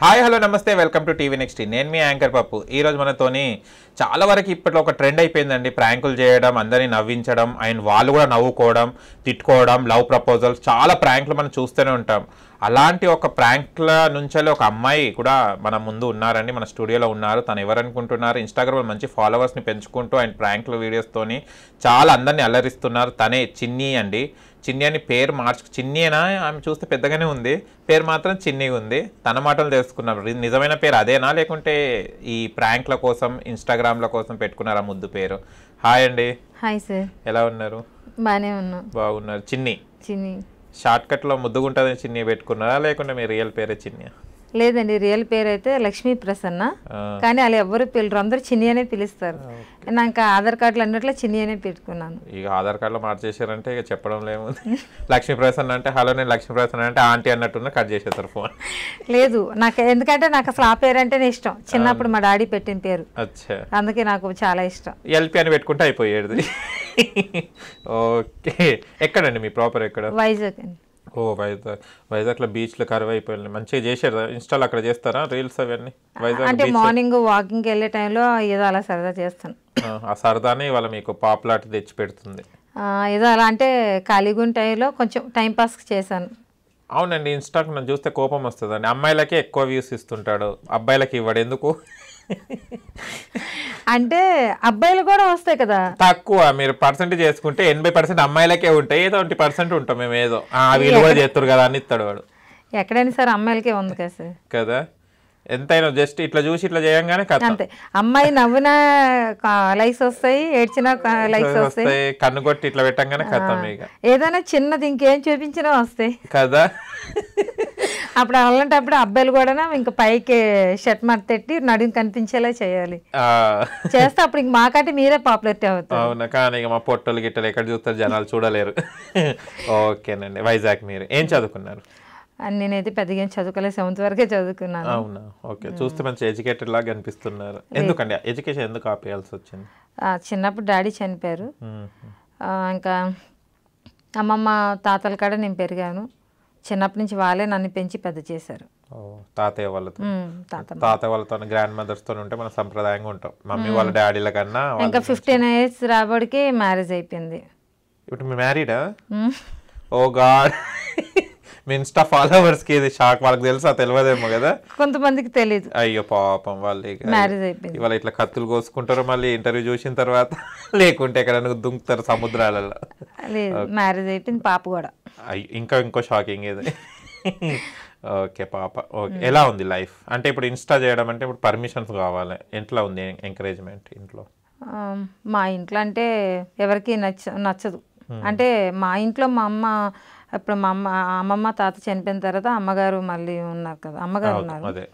Hi hello నమస్తే welcome to TV next నేను మీ యాంకర్ పప్పు ఈ రోజు మనతోని చాలా వరకు ఇప్పట్లో ఒక ట్రెండ్ అయిపోయిందండి ప్రాంకులు చేయడం అందరినీ నవ్వించడం అండ్ వాళ్ళు కూడా నవ్వుకోవడం తిట్టుకోవడం లవ్ ప్రపోజల్స్ చాలా ప్రాంక్లు మనం చూస్తూనే ఉంటాం అలాంటి ఒక ప్రాంక్ల నుంచి ఒక అమ్మాయి కూడా మన ముందు ఉన్నారండి మన స్టూడియోలో ఉన్నారు తను ఎవరనుకుంటున్నారు ఇన్స్టాగ్రామ్లో మంచి ఫాలోవర్స్ని పెంచుకుంటూ అండ్ ప్రాంక్ల వీడియోస్తోని చాలా అందరినీ అల్లరిస్తున్నారు తనే చిన్ని అండి చిన్ని అని పేరు మార్చు చిన్నియేనా ఆమె చూస్తే పెద్దగానే ఉంది పేరు మాత్రం చిన్ని ఉంది తన మాటలు తెలుసుకున్నాం రి- నిజమైన పేరు అదేనా లేకుంటే ఈ ప్రాంక్ల కోసం ఇన్స్టాగ్రామ్ల కోసం పెట్టుకున్నారా ముద్దు పేరు హాయ్ అండి హాయ్ సార్ ఎలా ఉన్నారు బాగానే ఉన్నా బాగున్నారు చిన్ని చిన్ని షార్ట్ కట్లో ముద్దుగుంటుందని చిన్ని పెట్టుకున్నారా లేకుంటే మీ రియల్ పేరే చిన్ని లేదండి రియల్ పేరు అయితే లక్ష్మీ ప్రసన్న కానీ అలా ఎవరు పిల్లరు అందరూ చిన్ని అనే పిలుస్తారు నాకు ఆధార్ కార్డులు అన్నట్లు చిన్ని అనే పెట్టుకున్నాను ఇక ఆధార్ కార్డులో మార్చేసారంటే ఇక చెప్పడం లేముంది లక్ష్మీ ప్రసన్న అంటే హలో నేను లక్ష్మీ ప్రసన్న అంటే ఆంటీ అన్నట్టున్న కట్ చేసేస్తారు ఫోన్ లేదు నాకు ఎందుకంటే నాకు అసలు ఆ పేరు అంటేనే ఇష్టం చిన్నప్పుడు మా డాడీ పెట్టిన పేరు అచ్చా అందుకే నాకు చాలా ఇష్టం ఎల్పి అని పెట్టుకుంటే అయిపోయేది ఓకే ఎక్కడండి మీ ప్రాపర్ ఎక్కడ వైజాగ్ అండి ఓ వైజాగ్ వైజాగ్లో బీచ్లో కరువు అయిపోయింది మంచిగా చేశారు ఇన్స్టాల్ అక్కడ చేస్తారా రీల్స్ అవన్నీ వైజాగ్ అంటే మార్నింగ్ వాకింగ్కి వెళ్ళే టైంలో ఏదో అలా సరదా చేస్తాను ఆ, ఆ సరదానే ఇవాళ మీకు పాపులారిటీ తెచ్చి పెడుతుంది ఆ, ఏదో అలా అంటే ఖాళీగా ఉన్న టైంలో కొంచెం టైం పాస్ చేశాను అవునండి ఇన్స్టాకి నన్ను చూస్తే కోపం వస్తుందండి అమ్మాయిలకే ఎక్కువ వ్యూస్ ఇస్తుంటాడు అబ్బాయిలకి ఇవ్వడు ఎందుకు అంటే అబ్బాయిలు కూడా వస్తాయి కదా తక్కువ మీరు పర్సెంటేజ్ చేసుకుంటే ఎనభై పర్సెంట్ అమ్మాయిలకే ఉంటాయి ఏదో ఒకటి పర్సెంట్ ఉంటాం మేము ఏదో ఆ, వీళ్ళు కూడా చేస్తారు కదా అని ఇస్తాడు వాడు ఎక్కడైనా సరే అమ్మాయిలకే ఉంది కదా సార్ కదా ఎంతైనా జస్ట్ ఇట్లా చూసి ఇట్లా చేయంగానే కథ అంతే అమ్మాయి నవ్విన లైక్స్ వస్తాయి ఏడ్చిన లైక్స్ వస్తాయి వస్తాయి కన్ను కొట్టి ఇట్లా పెట్టంగానే కథం ఇక ఏదైనా చిన్నది ఇంకేం చూపించినా వస్తాయి కదా అప్పుడు అలాంటప్పుడు అబ్బాయిలు కూడా ఇంకా పైకి షర్ట్ మడతెట్టి నడుము కనిపించేలా చేయాలి ఆ, చేస్తే అప్పుడు ఇంక మాకంటే మీరే పాపులారిటీ అవుతారు అవునా కానీ ఇక మా పొట్టలు గిట్టలు ఎక్కడ చూస్తారు జనాలు చూడలేరు ఓకేనండి వైజాగ్ మీరు ఏం చదువుకున్నారు అని నేనైతే పెద్దగా ఏం చదువుకోలేదు సెవెంత్ వరకే చదువుకున్నాను అవునా ఓకే చూస్తే మంచి ఎడ్యుకేటెడ్ లాగా అనిపిస్తున్నారు ఎందుకండి ఎడ్యుకేషన్ ఎందుకు ఆపేయాల్సి వచ్చింది ఆ, చిన్నప్పుడు డాడీ చనిపోయారు మ్మ్. ఆ, ఇంకా అమ్మమ్మ తాతల కాడ నేను పెరిగాను చిన్నప్పటి నుంచి వాళ్ళే నన్ను పెంచి పెద్ద చేశారు ఓ తాతయ్య వాళ్ళతో ఉమ్, తాత తాతయ్య వాళ్ళతో గ్రాండ్ మదర్స్ తో ఉంటే మనం సంప్రదాయంగా ఉంటాం మమ్మీ వాళ్ళ డాడీల కన్నా వాళ్ళ- ఇంకా ఫిఫ్టీన్ ఇయర్స్ రాబడికి మ్యారేజ్ అయిపోయింది ఇప్పుడు మీ మ్యారీడా ఉమ్. ఓ గాడ్ మీ ఇన్స్టా ఫాలోవర్స్ కి ఇది షాక్ వాళ్ళకి తెలుసా తెలియదేమో కదా కొంతమందికి తెలీదు అయ్యో పాపం వాళ్ళు ఇక మ్యారేజ్ అయిపోయింది ఇవాళ ఇట్లా కత్తులు కోసుకుంటారు మళ్ళీ ఇంటర్వ్యూ చూసిన తర్వాత లేకుంటే ఎక్కడైనా దుంకుతారు సముద్రాలలో లేదు మ్యారేజ్ అయిపోయింది పాప కూడా అయ్యో, ఇంకా ఇంకో షాకింగ్ ఇది ఓకే పాప ఓకే ఎలా ఉంది లైఫ్ అంటే ఇప్పుడు ఇన్స్టా చేయడం అంటే ఇప్పుడు పర్మిషన్స్ కావాలి ఎట్లా ఉంది ఎంకరేజ్మెంట్ ఇంట్లో ఆ, మా ఇంట్లో అంటే ఎవరికి నచ్చ నచ్చదు అంటే మా ఇంట్లో మా అమ్మ ఇప్పుడు మా అమ్మ అమ్మమ్మ తాత చనిపోయిన తర్వాత అమ్మగారు మళ్ళీ ఉన్నారు కదా అమ్మగారు ఉన్నారు అదే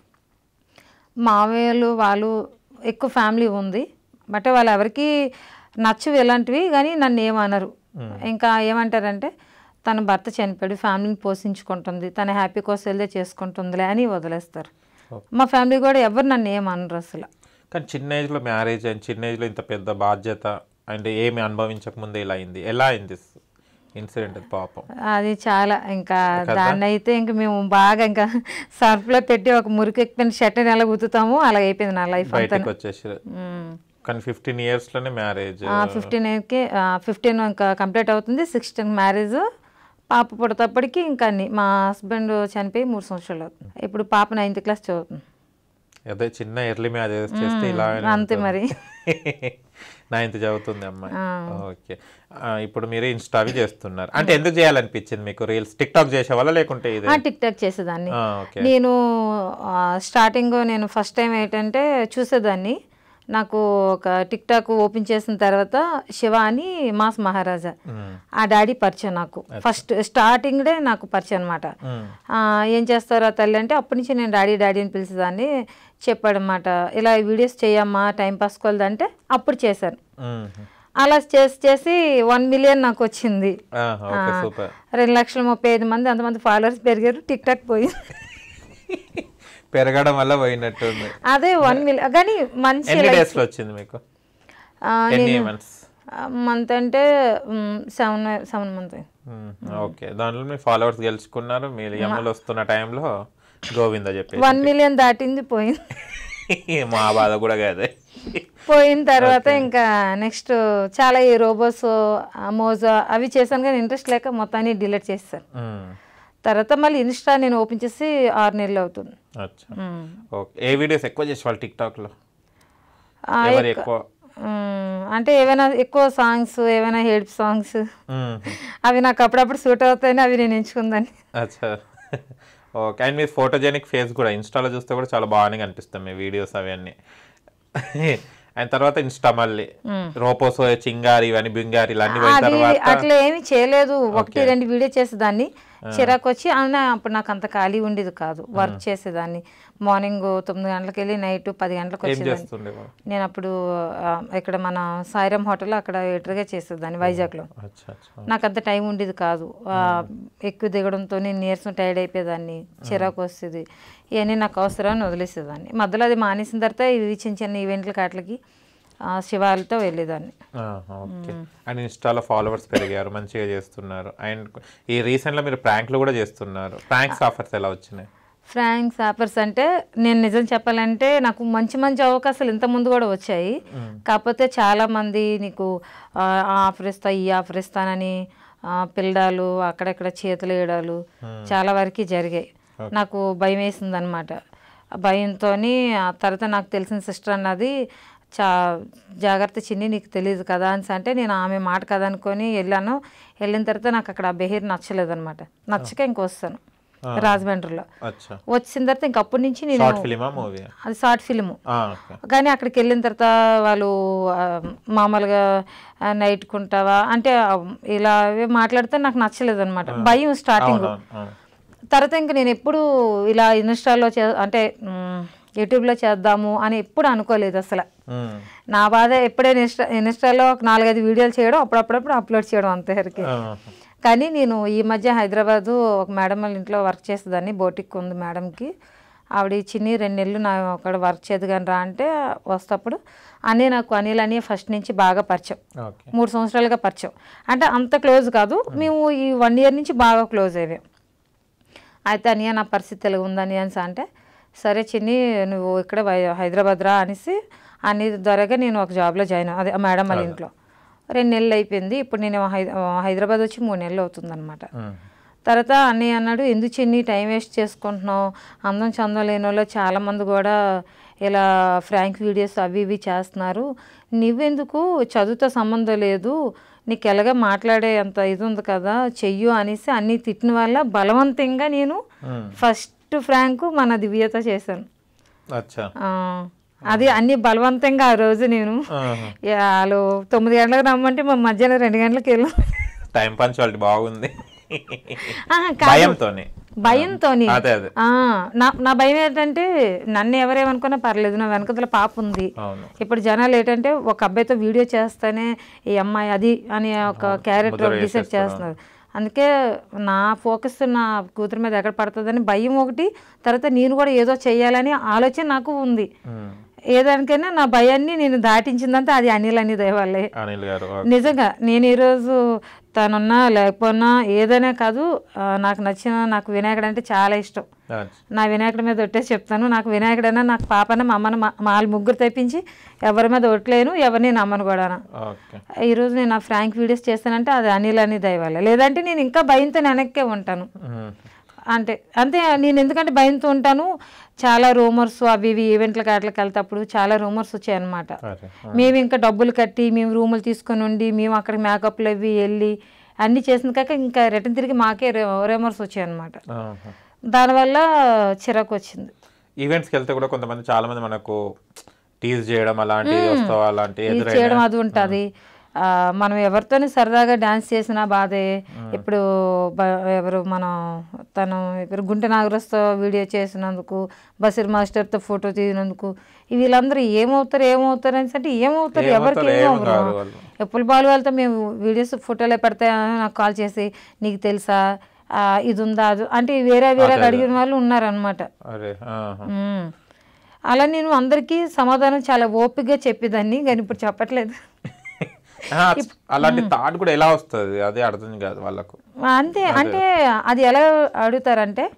మావయ్యలు వాళ్ళు ఎక్కువ ఫ్యామిలీ ఉంది బట్ వాళ్ళు ఎవరికి నచ్చవు ఇలాంటివి కానీ నన్ను ఏమనరు ఇంకా ఏమంటారంటే తన భర్త చనిపోయాడు ఫ్యామిలీని పోషించుకుంటుంది తన హ్యాపీ కోసం వెళ్తే చేసుకుంటుందిలే అని వదిలేస్తారు మా ఫ్యామిలీ కూడా ఎవరు నన్ను ఏమనరు అసలు కానీ చిన్న ఏజ్లో మ్యారేజ్ అండ్ చిన్న ఏజ్లో ఇంత పెద్ద బాధ్యత అండ్ ఏమి అనుభవించక ముందే ఇలా అయింది ఎలా అయింది ఇన్సిడెంట్ అది పాపం అది చాలా ఇంకా దాన్ని అయితే ఇంకా మేము బాగా ఇంకా సర్ఫ్లో పెట్టి ఒక మురికి ఎక్కిపోయిన షర్ట్ ఎలా ఉతుతాము అలా అయిపోయింది నా లైఫ్ అంతా బయటకు వచ్చేసి కానీ ఫిఫ్టీన్ ఇయర్స్ లోనే మ్యారేజ్ ఫిఫ్టీన్కి ఫిఫ్టీన్ ఇంకా కంప్లీట్ అవుతుంది సిక్స్టీన్ మ్యారేజ్ పాప పుడతప్పటికి ఇంకా అన్ని మా హస్బెండ్ చనిపోయి మూడు సంవత్సరాలు అవుతుంది ఇప్పుడు పాప నైన్త్ క్లాస్ చదువుతుంది అదే చిన్న ఎర్లీ మ్యారేజ్ చేస్తే ఇలా అంతే మరి నైన్త్ చదువుతుంది అమ్మాయి ఓకే ఇప్పుడు మీరు ఇన్స్టావి చేస్తున్నారు అంటే ఎందుకు చేయాలనిపించింది మీకు రీల్స్ టిక్ టాక్ చేసేవాళ్ళ లేకుంటే ఇది టిక్ టాక్ చేసేదాన్ని ఓకే నేను స్టార్టింగ్ నేను ఫస్ట్ టైం ఏంటంటే చూసేదాన్ని నాకు ఒక టిక్ టాక్ ఓపెన్ చేసిన తర్వాత శివ అని మాస్ మహారాజా ఆ డాడీ పరిచయం నాకు ఫస్ట్ స్టార్టింగ్ డే నాకు పరిచయం అనమాట ఏం చేస్తారో తల్లి అంటే అప్పటి నుంచి నేను డాడీ డాడీ అని పిలిచేదాన్ని చెప్పాడనమాట ఇలా వీడియోస్ చేయమ్మా టైం పాస్ అంటే అప్పుడు చేశాను అలా చేసి చేసి వన్ మిలియన్ నాకు వచ్చింది ఓకే సూపర్ రెండు లక్షల ముప్పై ఐదు మంది అంతమంది ఫాలోవర్స్ పెరిగారు టిక్ టాక్ పోయింది పెరగడం వల్ల పోయినట్టుంది అదే వన్ మిలియన్ కానీ మంచి ఎన్ని డేస్ లో వచ్చింది మీకు ఎన్ని మంత్స్ మంత్ అంటే సెవెన్ సెవెన్ మంత్ ఓకే దాంట్లో మీ ఫాలోవర్స్ గెలుచుకున్నారు మీరు ఎమ్మలు వస్తున్న టైంలో గోవింద చెప్పేసి వన్ మిలియన్ దాటింది పోయింది మా బాధ కూడా కాదే పోయిన తర్వాత ఇంకా నెక్స్ట్ చాలా ఈ రోబోస్ మోజో అవి చేశాను కానీ ఇంట్రెస్ట్ లేక మొత్తాన్ని డిలీట్ చేస్తాను ఉమ్, తర్వాత మళ్ళీ ఇన్స్టా నేను ఓపెన్ చేసి ఆరు నెలలు అవుతుంది అచ్చా మ్మ్. ఓకే ఏ వీడియోస్ ఎక్కువ చేసేవాళ్ళు టిక్ టాక్ లో ఆ, ఎవరు ఎక్కువ మ్మ్. అంటే ఏమైనా ఎక్కువ సాంగ్స్ ఏమైనా హెల్ప్ సాంగ్స్ ఉమ్, అవి నాకు అప్పుడప్పుడు సూట్ అవుతాయని అవి నేను ఎంచుకుందని అచ్చా ఓకే అండ్ మీ ఫోటోజెనిక్ ఫేస్ కూడా ఇన్స్టాలో చూస్తే కూడా చాలా బాగానే కనిపిస్తాయి మీ వీడియోస్ అవన్నీ అండ్ తర్వాత ఇన్స్టా మళ్ళీ రోపోసో చింగారి ఇవన్నీ బింగారి ఇవన్నీ పోయిన అది తర్వాత అట్లా ఏమీ చేయలేదు ఒకటి రెండు వీడియో చేసేదాన్ని చిరాకు వచ్చి అయినా అప్పుడు నాకు అంత ఖాళీ ఉండేది కాదు వర్క్ చేసేదాన్ని మార్నింగ్ తొమ్మిది గంటలకు వెళ్ళి నైట్ పది గంటలకు ఏం వచ్చేదాన్ని చేస్తుండే నేను అప్పుడు ఆ, ఇక్కడ మన సాయిరామ్ హోటల్ అక్కడ వెయిటర్గా చేసేదాన్ని వైజాగ్లో అచ్చా అచ్చా నాకు అంత టైం ఉండేది కాదు ఆ, ఎక్కువ దిగడంతో నేను నీరసం టైర్డ్ అయిపోయేదాన్ని చిరాకు వస్తుంది ఇవన్నీ నాకు అవసరాన్ని వదిలేసేదాన్ని మధ్యలో అది మానేసిన తర్వాత ఇవి చిన్న చిన్న ఈవెంట్ల కాట్లకి ఆ, శివాలతో వెళ్ళేదాన్ని ఆహా, ఓకే అండ్ ఇన్స్టాలో ఫాలోవర్స్ పెరిగారు మంచిగా చేస్తున్నారు అండ్ ఈ రీసెంట్లో మీరు ప్రాంక్లు కూడా చేస్తున్నారు ప్రాంక్స్ ఆఫర్స్ ఎలా వచ్చినాయి ఫ్రాంక్స్ ఆఫర్స్ అంటే నేను నిజం చెప్పాలంటే నాకు మంచి మంచి అవకాశాలు ఇంత ముందు కూడా వచ్చాయి కాకపోతే చాలా మంది నీకు ఆ ఆ ఆఫర్ ఇస్తా ఈ ఆఫర్ ఇస్తానని ఆ, పిల్లడాలు అక్కడక్కడ చేతులు వేయడాలు చాలా వరకు జరిగాయి నాకు భయం వేసింది అనమాట భయంతో ఆ తర్వాత నాకు తెలిసిన సిస్టర్ అన్నది చా జాగ్రత్త చిన్ని నీకు తెలియదు కదా అని అంటే నేను ఆమె మాట కదా అనుకొని వెళ్ళాను వెళ్ళిన తర్వాత నాకు అక్కడ ఆ బిహేవియర్ నచ్చలేదు అనమాట నచ్చక ఇంకొస్తాను రాజమండ్రిలో అచ్చా వచ్చిన తర్వాత ఇంక అప్పటి నుంచి నేను షార్ట్ ఫిలిమా మూవీ అది షార్ట్ ఫిల్మ్ ఓకే కానీ అక్కడికి వెళ్ళిన తర్వాత వాళ్ళు ఆ, మామూలుగా ఆ, నైట్ కుంటావా అంటే ఆ, ఇలా అవే మాట్లాడితే నాకు నచ్చలేదు అనమాట భయం స్టార్టింగ్ అవును అవును తర్వాత ఇంక నేను ఎప్పుడు ఇలా ఇన్స్టాలో చే అంటే మ్, యూట్యూబ్లో చేద్దాము అని ఎప్పుడు అనుకోలేదు అసలు ఉమ్, నా బాధ ఎప్పుడైనా ఇన్స్టా ఇన్స్టాలో ఒక నాలుగైదు వీడియోలు చేయడం అప్పుడప్పుడప్పుడు అప్లోడ్ చేయడం అంతవరకు ఆహా. కానీ నేను ఈ మధ్య హైదరాబాదు ఒక మేడం వాళ్ళ ఇంట్లో వర్క్ చేసేదాన్ని బోటిక్ ఉంది మేడంకి ఆవిడ చిన్ని రెండు నెలలు నా అక్కడ వర్క్ చేదు కానీ రా అంటే వస్తప్పుడు అన్నీ నాకు అనిల్ అని ఫస్ట్ నుంచి బాగా పరిచయం ఓకే మూడు సంవత్సరాలుగా పరిచయం అంటే అంత క్లోజ్ కాదు మేము ఈ వన్ ఇయర్ నుంచి బాగా క్లోజ్ అయ్యాం అయితే అనియా నా పరిస్థితి ఎలా ఉందని అని అంటే సరే చిన్ని నువ్వు ఇక్కడ వై- హైదరాబాద్ రా అనేసి అన్ని ద్వారాగా నేను ఒక జాబ్లో జాయిన్ అదే ఆ మేడం వాళ్ళ ఇంట్లో రెండు నెలలు అయిపోయింది ఇప్పుడు నేను హై హైదరాబాద్ వచ్చి మూడు నెలలు అవుతుందన్నమాట ఉమ్, తర్వాత అన్నయ్య అన్నాడు ఎందుకు చిన్ని టైం వేస్ట్ చేసుకుంటున్నావు అందం చందం లేని వాళ్ళు చాలామంది కూడా ఇలా ఫ్రాంక్ వీడియోస్ అవి ఇవి చేస్తున్నారు నువ్వెందుకు చదువుతో సంబంధం లేదు నీకు ఎలాగ మాట్లాడే అంత ఇది ఉంది కదా చెయ్యు అనేసి అన్నీ తిట్టిన వల్ల బలవంతంగా నేను ఉమ్, ఫస్ట్ ఫ్రాంక్ మన దివ్యతో చేశాను అచ్చా ఆ, అది అన్ని బలవంతంగా ఆ రోజు నేను ఆహా. యా, వాళ్ళు తొమ్మిది గంటలకు రమ్మంటే మా మధ్యాహ్నం రెండు గంటలకు వెళ్ళాం టైం పంచువాలిటీ బాగుంది ఆహా, కాదు. భయంతోనే భయంతోని అదే అదే ఆ, నా నా భయం ఏంటంటే నన్ను ఎవరేమనుకున్నా పర్లేదు నా వెనకతల పాప ఉంది అవును ఇప్పుడు జనాలు ఏంటంటే ఒక అబ్బాయితో వీడియో చేస్తేనే ఈ అమ్మాయి అది అని ఒక క్యారెక్టర్ ముద్ర డిసైడ్ చేస్తున్నారు అందుకే నా ఫోకస్ నా కూతురు మీద ఎక్కడ పడుతుందని భయం ఒకటి తర్వాత నేను కూడా ఏదో చెయ్యాలని ఆలోచన నాకు ఉంది ఉమ్, ఏదానికైనా నా భయాన్ని నేను దాటించిందంటే అది అనిల్ అని దయవల్లే అనిల్ గారు నిజంగా నేను ఈరోజు తనున్నా లేకపోయినా ఏదైనా కాదు ఆ, నాకు నచ్చిన నాకు వినాయకుడు అంటే చాలా ఇష్టం అచ్చా. నా వినాయకుడి మీద ఒట్టేసి చెప్తాను నాకు వినాయకుడైనా నాకు పాపన మా అమ్మని మా మా వాళ్ళు ముగ్గురు తెప్పించి ఎవరి మీద ఒట్టలేను ఎవరిని నమ్మను కూడా ఓకే ఈరోజు నేను ఆ ఫ్రాంక్ వీడియోస్ చేస్తానంటే అది అనిల్ అని దయవల్ల లేదంటే నేను ఇంకా భయంతో వెనక్కే ఉంటాను ఉమ్, అంటే అంతే నేను ఎందుకంటే భయంతో ఉంటాను చాలా రూమర్స్ అవి ఇవి ఈవెంట్లకు అట్లకి వెళ్తేప్పుడు చాలా రూమర్స్ వచ్చాయన్నమాట అరే మేము ఇంకా డబ్బులు కట్టి మేము రూములు తీసుకొని ఉండి మేము అక్కడ మేకప్లు అవి వెళ్ళి అన్నీ చేసిన కాక ఇంకా రిటర్న్ తిరిగి మాకే రూమర్స్ వచ్చాయన్నమాట ఆహా. దానివల్ల చిరాకు వచ్చింది ఈవెంట్స్కి వెళ్తే కూడా కొంతమంది చాలా మంది మనకు టీజ్ చేయడం అలాంటివి వస్తావు అలాంటి ఇది ఎదురైన చేయడం అది ఉంటుంది మనం ఎవరితోని సరదాగా డాన్స్ చేసినా బాధే ఇప్పుడు బ- ఎవరు మనం తను ఇప్పుడు గుంట నాగరస్తో వీడియో చేసినందుకు బసిర్ మాస్టర్తో ఫోటో తీసినందుకు ఈ వీళ్ళందరూ ఏమవుతారు ఏమవుతారు అనేసి అంటే ఏమవుతారు ఎవరికి ఏమవుతారు, ఏం ఏమవుతారు కాదు వాళ్ళు. ఎప్పుడు బాలు వాళ్ళతో మేము వీడియోస్ ఫోటోలే పెడతాయి నాకు కాల్ చేసి నీకు తెలుసా ఆ, ఇది ఉందా అది అంటే వేరే వేరే అడిగిన వాళ్ళు ఉన్నారనమాట అరే ఆహా. మ్మ్. అలా నేను అందరికీ సమాధానం చాలా ఓపికగా చెప్పేదాన్ని కానీ ఇప్పుడు చెప్పట్లేదు ఆ, అలాంటి థాట్ కూడా ఎలా వస్తుంది అదే అర్థం కాదు వాళ్ళకు అంతే అంటే అది ఎలా అడుగుతారంటే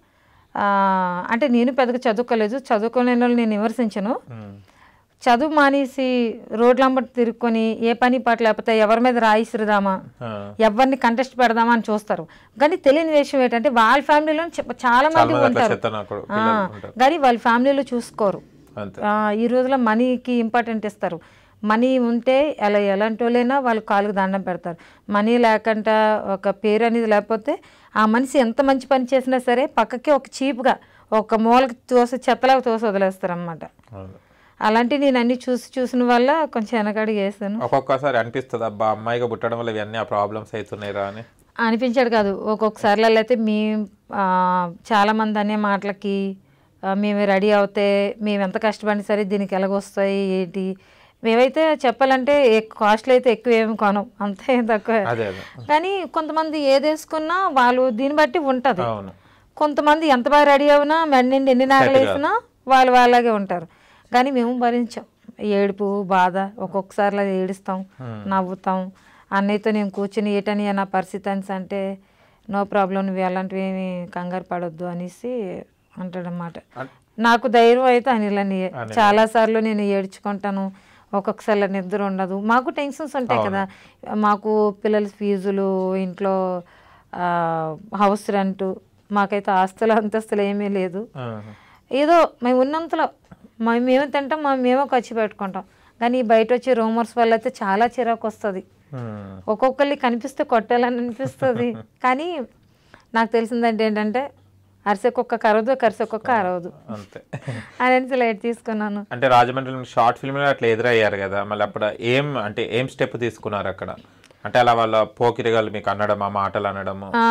ఆ, అంటే నేను పెద్దగా చదువుకోలేదు చదువుకోలేని వాళ్ళు నేను విమర్శించను ఉమ్. చదువు మానేసి రోడ్లంబటి తిరుక్కొని ఏ పని పాట లేకపోతే ఎవరి మీద రాయిస్తుదామా ఆ, ఎవరిని కంటెస్ట్ పెడదామా అని చూస్తారు కానీ తెలియని విషయం ఏంటంటే వాళ్ళ ఫ్యామిలీలో చాలా చాలా మంది మంది అట్లా ఉంటారు చెత్తనాకుడు ఆ, పిల్లలు ఉంటారు కానీ వాళ్ళ ఫ్యామిలీలో చూసుకోరు అంతే ఆ, ఈ రోజుల్లో మనీకి ఇంపార్టెంట్ ఇస్తారు మనీ ఉంటే అలా ఎలాంటి వాళ్ళైనా వాళ్ళు కాలుకు దండం పెడతారు మనీ లేకుండా ఒక పేరు అనేది లేకపోతే ఆ మనిషి ఎంత మంచి పని చేసినా సరే పక్కకి ఒక చీప్గా ఒక మూలకి తోసి చెత్తలాగా తోసి వదిలేస్తారు అనమాట అవును. అలాంటి నేను అన్ని చూసి చూసిన వల్ల కొంచెం వెనకడిగి వేసాను ఒక్కొక్కసారి అనిపిస్తుంది అబ్బా అమ్మాయిగా పుట్టడం వల్ల ఇవన్నీ ఆ ప్రాబ్లమ్స్ అవుతున్నాయిరా అని అనిపించాడు కాదు ఒక్కొక్కసారి అయితే మీ ఆ, చాలామంది అనే మాటలకి ఆ, మేము రెడీ అవుతే మేము ఎంత కష్టపడినా సరే దీనికి ఎలాగొస్తాయి ఏంటి మేమైతే చెప్పాలంటే కాస్ట్లు అయితే ఎక్కువ ఏమి కొనం అంతే తక్కువ అదే అదే కానీ కొంతమంది ఏది వేసుకున్నా వాళ్ళు దీన్ని బట్టి ఉంటుంది అవును కొంతమంది ఎంత బాగా రెడీ అవునా మెడ నిండి ఎన్ని నాగలు వేసినా వాళ్ళు వాళ్ళగే ఉంటారు కానీ మేము భరించాం ఏడుపు బాధ ఒక్కొక్కసారి అలా ఏడుస్తాం నవ్వుతాం అన్నయ్యతో నేను కూర్చుని ఏటని నా పరిస్థితి అనేసి అంటే నో ప్రాబ్లం నువ్వు అలాంటివి ఏమి కంగారు పడొద్దు అనేసి అంటాడనమాట అన్- నాకు ధైర్యం అయితే అనిలని చాలా సార్లు నేను ఏడ్చుకుంటాను ఒక్కొక్కసారి నిద్ర ఉండదు మాకు టెన్షన్స్ ఉంటాయి కదా మాకు పిల్లల ఫీజులు ఇంట్లో ఆ, హౌస్ రెంట్ మాకైతే ఆస్తులు అంతస్తులు ఏమీ లేదు ఆహా. ఏదో మేము ఉన్నంతలో మేము మేము తింటాం మేము మేమే ఖర్చు పెట్టుకుంటాం కానీ బయట వచ్చే రూమర్స్ వల్ల అయితే చాలా చిరాకు వస్తుంది ఉమ్. ఒక్కొక్కరిని కనిపిస్తే కొట్టాలని అనిపిస్తుంది కానీ నాకు తెలిసిందంటే ఏంటంటే అరిసె కుక్క కరవదు కరిసె కుక్క అరవదు అంతే అని అనేసి లైట్ తీసుకున్నాను అంటే రాజమండ్రి షార్ట్ ఫిల్మ్ లో అట్లా ఎదురయ్యారు కదా మళ్ళీ అప్పుడు ఏం అంటే ఏం స్టెప్ తీసుకున్నారు అక్కడ అంటే అలా వాళ్ళ పోకిరిగాలు మీకు అనడం ఆ మాటలు అనడము ఆ,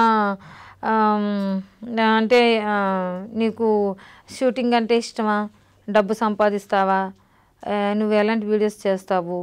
ఆమ్, అంటే ఆ, నీకు షూటింగ్ అంటే ఇష్టమా డబ్బు సంపాదిస్తావా ఆ, నువ్వు ఎలాంటి వీడియోస్ చేస్తావు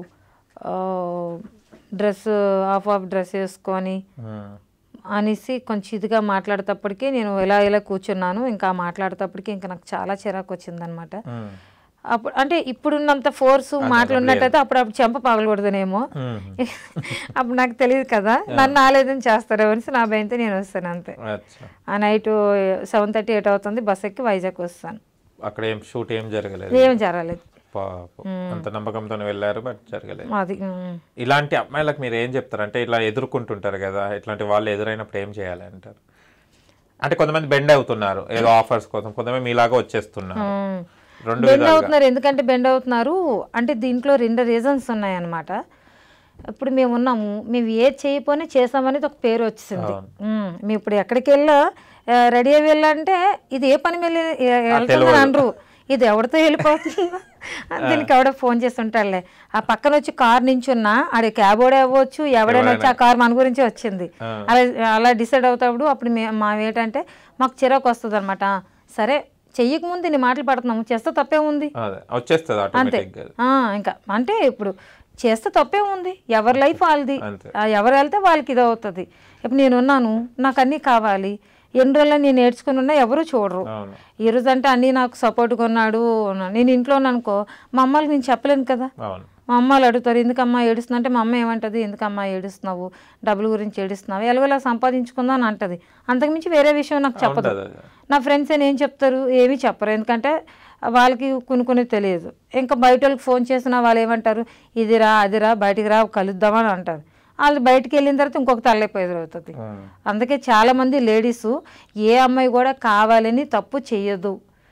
డ్రెస్ ఆఫ్ ఆఫ్ డ్రెస్ వేసుకొని ఉమ్. అనేసి కొంచెం ఇదిగా మాట్లాడేటప్పటికి నేను ఇలా ఇలా కూర్చున్నాను ఇంకా మాట్లాడేటప్పటికి ఇంకా నాకు చాలా చిరాకు వచ్చిందనమాట ఉమ్. అప్పుడు అంటే ఇప్పుడున్నంత ఫోర్స్ మాటలు ఉన్నట్టయితే అప్పుడు అప్పుడు చెంప పగలకూడదునేమో ఉమ్. అప్పుడు నాకు తెలియదు కదా నన్ను ఆలోచన చేస్తారు అనేసి నా భయంతో నేను వస్తాను అంతే అచ్చా ఆ నైట్ సెవెన్ థర్టీ ఎయిట్ అవుతుంది బస్ ఎక్కి వైజాగ్ వస్తాను అక్కడ ఏం షూట్ ఏం జరగలేదు ఏం జరగలేదు పాపం. అంత నమ్మకంతో వెళ్ళారు బట్ జరగలేదు అది ఉమ్. ఇలాంటి అమ్మాయిలకు మీరు ఏం చెప్తారు అంటే ఇలా ఎదుర్కొంటుంటారు కదా ఇట్లాంటి వాళ్ళు ఎదురైనప్పుడు ఏం చేయాలి అంటారు అంటే కొంతమంది బెండ్ అవుతున్నారు ఏదో ఆఫర్స్ కోసం కొంతమంది మీలాగా వచ్చేస్తున్నారు ఉమ్. రెండు బెండ్ విధాలుగా అవుతున్నారు ఎందుకంటే బెండ్ అవుతున్నారు అంటే దీంట్లో రెండు రీజన్స్ ఉన్నాయన్నమాట ఇప్పుడు మేము ఉన్నాము మేము ఏది చేయకపోయినా చేసామనేది ఒక పేరు వచ్చింది ఉమ్, మేము ఇప్పుడు ఎక్కడికి వెళ్ళా రెడీ అయ్యి వెళ్ళాలంటే ఇది ఏ పని వెళ్ళి వెళ్తుందని అనరు ఇది ఎవరితో వెళ్ళిపోతుందో దీనికి ఎవడో ఫోన్ చేసి ఉంటాడులే ఆ పక్కన వచ్చి కార్ నించున్నా ఆడ క్యాబ్ ఓడే అవ్వచ్చు ఎవడైనా వచ్చి ఆ కార్ మన గురించి వచ్చింది అలా అలా డిసైడ్ అవుతాడు అప్పుడు మే మా ఏంటంటే మాకు చిరాకు వస్తుంది అనమాట సరే చెయ్యక ముందు నీ మాటలు పడుతున్నాము చేస్తే తప్పే ఉంది అదే వచ్చేస్తుంది ఆటోమేటిక్ గా ఆ, ఇంకా అంటే ఇప్పుడు చేస్తే తప్పే ఉంది ఎవరి లైఫ్ వాళ్ళది అంతే. ఆ, ఎవరు వెళ్తే వాళ్ళకి ఇది అవుతుంది ఇప్పుడు నేను ఉన్నాను నాకు అన్నీ కావాలి ఎన్ని రోజులు నేను నేర్చుకుని ఉన్నా ఎవరు చూడరు అవును ఈ రోజు అంటే అన్నీ నాకు సపోర్ట్గా ఉన్నాడు ఉన్నాను. నేను ఇంట్లో ఉన్నాను అనుకో మా అమ్మకి నేను చెప్పలేను కదా అవును మా అమ్మాలు అడుగుతారు ఎందుకమ్మా ఏడుస్తున్నా అంటే మా అమ్మ ఏమంటది ఎందుకమ్మా ఏడుస్తున్నావు డబ్బుల గురించి ఏడుస్తున్నావు ఎలాగోలా సంపాదించుకుందా అని అంటది అంతకుమించి వేరే విషయం నాకు చెప్పదు ఉండదు అది. నా ఫ్రెండ్స్ ఏం చెప్తారు ఏమీ చెప్పరు ఎందుకంటే వాళ్ళకి కొన్ని కొన్ని తెలియదు ఇంకా బయట వాళ్ళకి ఫోన్ చేసినా వాళ్ళు ఏమంటారు ఇదిరా అదిరా బయటికి రా కలుద్దామని అంటారు వాళ్ళు బయటికి వెళ్ళిన తర్వాత ఇంకొక తలనొప్పి ఎదురవుతుంది ఉమ్. అందుకే చాలామంది లేడీస్ ఏ అమ్మాయి కూడా కావాలని తప్పు చేయదు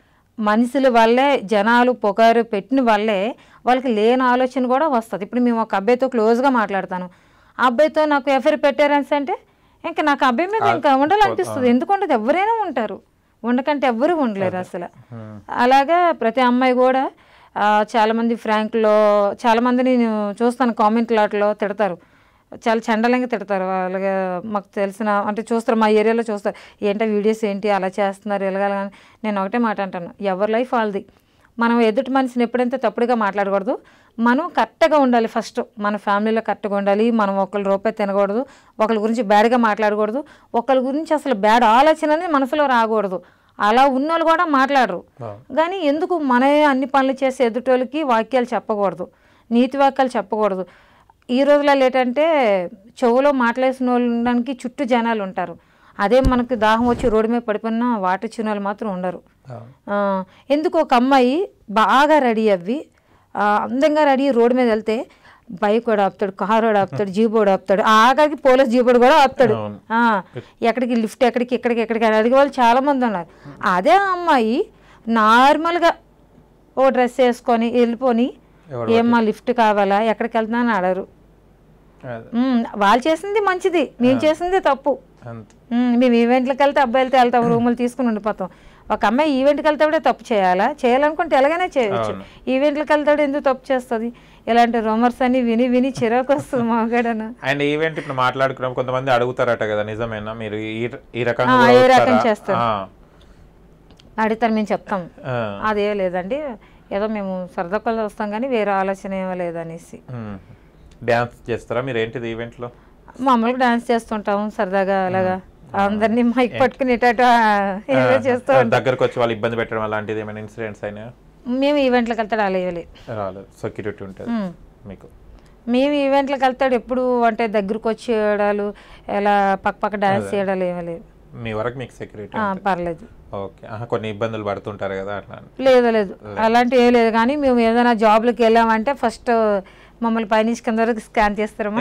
మనుషుల వల్లే జనాలు పొగారు పెట్టిన వల్లే వాళ్ళకి లేని ఆలోచన కూడా వస్తుంది ఇప్పుడు మేము ఒక అబ్బాయితో క్లోజ్గా మాట్లాడతాను ఆ అబ్బాయితో నాకు ఎఫ్ఐఆర్ పెట్టారని అంటే ఇంకా నాకు ఆ అబ్బాయి మీద ఇంకా ఉండాలనిపిస్తుంది ఎందుకు ఉండదు ఎవరైనా ఉంటారు ఉండకంటే ఎవ్వరూ ఉండలేరు అసలు అలాగా ప్రతి అమ్మాయి కూడా ఆ, చాలామంది ఫ్రాంక్లో చాలామంది నేను చూస్తాను కామెంట్లు వాటిలో తిడతారు చాలా చండలంగా తిడతారు అలాగే మాకు తెలిసిన అంటే చూస్తారు మా ఏరియాలో చూస్తారు ఏంటో వీడియోస్ ఏంటి అలా చేస్తున్నారు ఎలాగలా అని నేను ఒకటే మాట అంటాను ఎవరి లైఫ్ వాళ్ళది మనం ఎదుటి మనిషిని ఎప్పుడైతే తప్పుడుగా మాట్లాడకూడదు మనం కరెక్ట్గా ఉండాలి ఫస్ట్ మన ఫ్యామిలీలో కరెక్ట్గా ఉండాలి మనం ఒకరి రూపాయి తినకూడదు ఒకరి గురించి బ్యాడ్గా మాట్లాడకూడదు ఒకరి గురించి అసలు బ్యాడ్ ఆలోచన అనేది మనసులో రాకూడదు అలా ఉన్నోళ్ళు కూడా మాట్లాడరు కానీ ఎందుకు మనమే అన్ని పనులు చేసే ఎదుటోళ్ళకి వాక్యాలు చెప్పకూడదు నీతి వాక్యాలు చెప్పకూడదు ఈ రోజులలో ఏంటంటే చెవులో మాట్లాడేసిన వాళ్ళకి చుట్టూ జనాలు ఉంటారు అదే మనకి దాహం వచ్చి రోడ్డు మీద పడిపోయినా వాటర్ ఇచ్చిన వాళ్ళు మాత్రం ఉండరు అవును. ఆ, ఎందుకు ఒక అమ్మాయి బాగా రెడీ అవ్వి ఆ, అందంగా రెడీ రోడ్డు మీద వెళ్తే బైక్ కూడా ఆపుతాడు కారు కూడా ఆపుతాడు జీప్ కూడా ఆపుతాడు ఆఖరికి పోలీస్ జీప్ కూడా ఆపుతాడు అవును. ఆ, ఎక్కడికి లిఫ్ట్ ఎక్కడికి ఎక్కడికి ఎక్కడికి అని అడిగే వాళ్ళు చాలా మంది ఉన్నారు అదే అమ్మాయి నార్మల్గా ఓ డ్రెస్ వేసుకొని వెళ్ళిపోని ఎవరు ఏమ్మా లిఫ్ట్ కావాలా ఎక్కడికి వెళ్తున్నా అని అడగరు అదే. ఉమ్, వాళ్ళు చేసింది మంచిది మేము చేసింది తప్పు అంతే ఉమ్, మేము ఈవెంట్లకు వెళ్తే అబ్బాయిలతో వెళ్తాం రూములు తీసుకుని ఉండిపోతాం ఒక అమ్మాయి ఈవెంట్కి వెళ్తాడే తప్పు చేయాలా చేయాలనుకుంటే ఎలాగైనా చేయొచ్చు అవును. ఈవెంట్లకు వెళ్తాడు ఎందుకు తప్పు చేస్తుంది ఇలాంటి రూమర్స్ అన్ని విని విని చిరాకు వస్తుంది మాగాడను అండ్ ఈవెంట్ ఇప్పుడు మాట్లాడుకున్నాం కొంతమంది అడుగుతారట కదా నిజమేనా మీరు ఈ ఈ రకంగా ఆ, కూడా ఏ రకం వస్తారా? చేస్తారు. ఆ, అడుగుతారు మేము చెప్తాం ఆ, అదే లేదండి ఏదో మేము సరదా కొల్ల వస్తాం కానీ వేరే ఆలోచన ఏమో లేదనేసి ఉమ్. డ్యాన్స్ చేస్తారా మీరు ఏంటిది ఈవెంట్ లో మామూలుగా డాన్స్ చేస్తుంటాం సరదాగా అలాగా అందరినీ మైక్ పట్టుకుని ఇటు అటు ఏదో చేస్తూ ఆ, ఉంటాం దగ్గరకు వచ్చి వాళ్ళు ఇబ్బంది పెట్టడం అలాంటిది ఏమైనా ఇన్సిడెంట్స్ అయినా మేము ఈవెంట్లకు వెళ్తాడు అలా ఇవ్వలేదు రాలేదు సెక్యూరిటీ ఉంటుంది ఉమ్. మీకు మేము ఈవెంట్లకు వెళ్తాడు ఎప్పుడు అంటే దగ్గరకు వచ్చి చేయడాలు ఎలా పక్క పక్క డాన్స్ చేయడాలు ఏమీ లేవు మీ వరకు మీకు సెక్యూరిటీ ఆ, పర్లేదు ఓకే ఆహా, కొన్ని ఇబ్బందులు పడుతుంటారు కదా అట్లా అని. లేదు లేదు అలాంటి ఏం లేదు కానీ మేము ఏదైనా జాబ్లకి వెళ్ళామంటే ఫస్ట్ మమ్మల్ని పైనుంచి కింద వరకు స్కాన్ చేస్తారమ్మా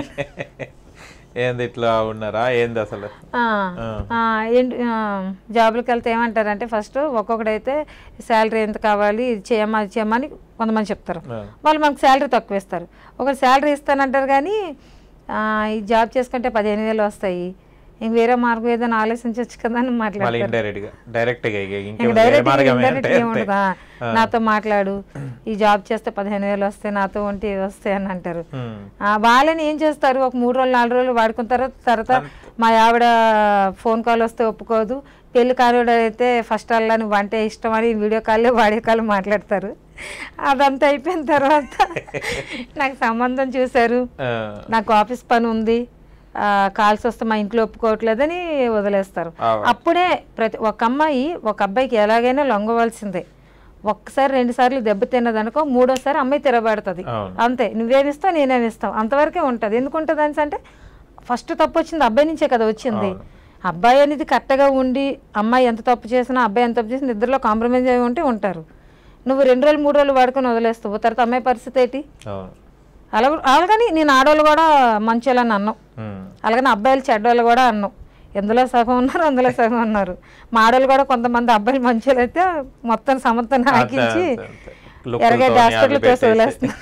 ఏంది ఇట్లా ఉన్నారా ఏంది అసలు ఆ, ఆ, ఏంటి ఆ, జాబ్లకు వెళ్తే ఏమంటారంటే ఫస్ట్ ఒక్కొక్కడైతే శాలరీ ఎంత కావాలి ఇది చేయమా అది చేయమని కొంతమంది చెప్తారు ఆ, వాళ్ళు మనకు శాలరీ తక్కువ ఇస్తారు ఒకరు శాలరీ ఇస్తానంటారు కానీ ఆ, ఈ జాబ్ చేసుకుంటే పదిహేను వేలు వస్తాయి ఇంక వేరే మార్గం ఏదైనా ఆలోచించవచ్చు కదా అని మళ్ళీ మాట్లాడతారు ఇండైరెక్ట్ గా డైరెక్ట్ గా ఇక ఇంక ఇంకేం డైరెక్ట్ మార్గం ఇండైరెక్ట్ అంటే ఏముండదా నాతో మాట్లాడు ఈ జాబ్ చేస్తే పదిహేను వేలు వస్తాయి నాతో ఉంటే ఇవి వస్తాయి అని అంటారు ఉమ్, ఆ, వాళ్ళని ఏం చేస్తారు ఒక మూడు రోజులు నాలుగు రోజులు వాడుకున్న తర్వాత తర్వాత మా ఆవిడ ఫోన్ కాల్ వస్తే ఒప్పుకోదు పెళ్లి కానివాడు అయితే ఫస్ట్ అల్లా నువ్వు అంటే ఇష్టం అని వీడియో కాల్ వాడియో కాల్ మాట్లాడతారు అదంతా అయిపోయిన తర్వాత నాకు సంబంధం చూశారు ఆ, నాకు ఆఫీస్ పని ఉంది ఆ, కాల్స్ వస్తే మా ఇంట్లో ఒప్పుకోవట్లేదని వదిలేస్తారు ఆ, అప్పుడే ప్రతి ఒక అమ్మాయి ఒక అబ్బాయికి ఎలాగైనా లొంగవలసిందే ఒక్కసారి రెండు సార్లు దెబ్బ తిన్నదనుకో మూడోసారి అమ్మాయి తిరగబడుతుంది అవును. అంతే నువ్వేమిస్తావు నేనేమిస్తావు అంతవరకే ఉంటుంది ఎందుకు ఉంటుంది అనేసి అంటే ఫస్ట్ తప్పు వచ్చింది అబ్బాయి నుంచే కదా వచ్చింది అవును. అబ్బాయి అనేది కరెక్ట్గా ఉండి అమ్మాయి ఎంత తప్పు చేసినా అబ్బాయి ఎంత తప్పు చేసినా ఇద్దరిలో కాంప్రమైజ్ అయి ఉంటే ఉంటారు నువ్వు రెండు రోజులు మూడు రోజులు వాడుకొని వదిలేస్తావు తర్వాత అమ్మాయి పరిస్థితి ఏంటి అవును అలా అలాగని నేను ఆడవాళ్ళు కూడా మంచోళ్ళని అన్నాం ఉమ్, అలాగని అబ్బాయిలు చెడ్డోళ్ళు కూడా అన్నాం ఎందులో సగం ఉన్నారు అందులో సగం ఉన్నారు మా ఆడవాళ్ళు కూడా కొంతమంది అబ్బాయిలు మంచోళ్ళు అయితే మొత్తం సమర్థన అంతే, ఆకించి అంతే, అంతే. లుక్కులతోని ఎరగడ్డ అవి హాస్పిటల్ తోసి పెట్టేసి. వదిలేస్తున్నారు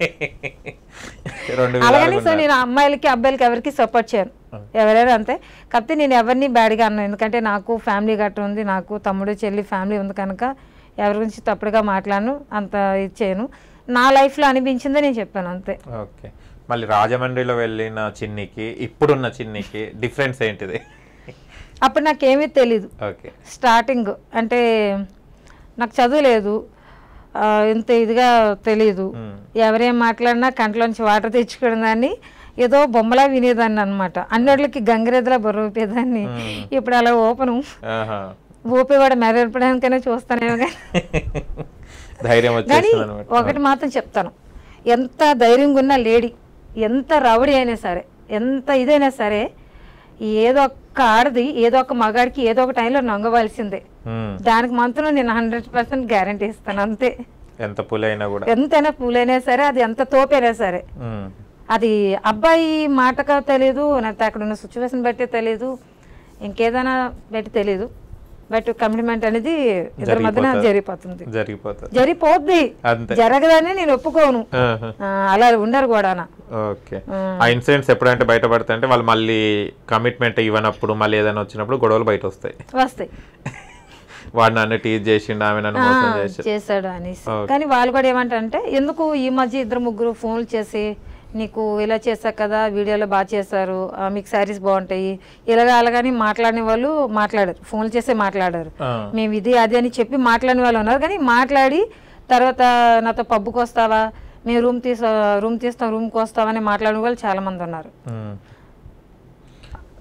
రెండు అలాగని విధాలుగా సో ఉన్నారు. నేను అమ్మాయిలకి అబ్బాయిలకి ఎవరికి సపోర్ట్ చేయను ఎవరైనా అంతే కాకపోతే నేను ఎవరిని బ్యాడ్గా అన్నాను ఎందుకంటే నాకు ఫ్యామిలీ గట్ర ఉంది నాకు తమ్ముడు చెల్లి ఫ్యామిలీ ఉంది కనుక ఎవరి గురించి తప్పుడుగా మాట్లాడను అంత ఇది చేయను నా లైఫ్లో అనిపించిందే నేను చెప్పాను అంతే ఓకే మళ్ళీ రాజమండ్రిలో వెళ్ళిన చిన్నికి ఇప్పుడున్న చిన్నికి డిఫరెన్స్ ఏంటిది అప్పుడు నాకేమీ తెలీదు ఓకే స్టార్టింగ్ అంటే నాకు చదువు లేదు ఆ, ఇంత ఇదిగా తెలీదు మ్మ్. ఎవరేం మాట్లాడినా కంట్లోంచి వాటర్ తెచ్చుకునే దాన్ని ఏదో బొమ్మలా వినేదాన్ని అనమాట అన్నిటికి గంగిరెద్దులా బుర్ర ఊపేదాన్ని ఇప్పుడు అలా ఓపెను ఆహా. ఊపి కూడా మెరపడానికైనా చూస్తానేమో కానీ ధైర్యం కానీ వచ్చేసింది అనమాట ఒకటి మాత్రం చెప్తాను ఎంత ధైర్యంగా ఉన్న లేడీ ఎంత రౌడీ అయినా సరే ఎంత ఇదైనా సరే ఏదో ఒక్క ఆడది ఏదో ఒక మగాడికి ఏదో ఒక టైంలో నొంగవలసిందే దానికి మాత్రం నేను హండ్రెడ్ పర్సెంట్ గ్యారంటీ ఇస్తాను అంతే ఎంత పులైనా కూడా ఎంతైనా పూలైనా సరే అది ఎంత తోపైనా సరే ఉమ్. అది అబ్బాయి మాటగా తెలీదు నాకు అక్కడ ఉన్న సిచ్యువేషన్ బట్టి తెలీదు ఇంకేదైనా బట్టి తెలీదు బట్ కమిట్మెంట్ అనేది ఇద్దరి మధ్యన జరిగిపోతుంది. జరిగిపోతుంది జరిగిపోతుంది జరిగిపోద్ది అంతే జరగదని నేను ఒప్పుకోను ఆహా. ఆ, అలా ఉండరు కూడా ఓకే ఆ ఇన్సిడెంట్స్ ఎప్పుడంటే బయటపడతాయి అంటే వాళ్ళు మళ్ళీ కమిట్మెంట్ ఇవ్వనప్పుడు మళ్ళీ ఏదైనా వచ్చినప్పుడు గొడవలు బయట వస్తాయి వస్తాయి వాడు నన్ను టీజ్ చేసిండు ఆమె నన్ను మోసం చేసి చేశాడు అనేసి Okay. కానీ వాళ్ళు కూడా ఏమంటారంటే ఎందుకు ఈ మధ్య ఇద్దరు ముగ్గురు ఫోన్లు చేసి నీకు ఇలా చేశారు కదా వీడియోలో బాగా చేశారు ఆ, మీకు శారీస్ బాగుంటాయి ఇలాగ అలాగని మాట్లాడిన వాళ్ళు మాట్లాడారు ఫోన్లు చేసే మాట్లాడారు ఆ. మేము ఇది అది అని చెప్పి మాట్లాడిన వాళ్ళు ఉన్నారు కానీ మాట్లాడి తర్వాత నాతో పబ్బుకి వస్తావా మేము రూమ్ తీసా రూమ్ తీస్తాం రూమ్కి వస్తావని మాట్లాడిన వాళ్ళు చాలా మంది ఉన్నారు ఉమ్.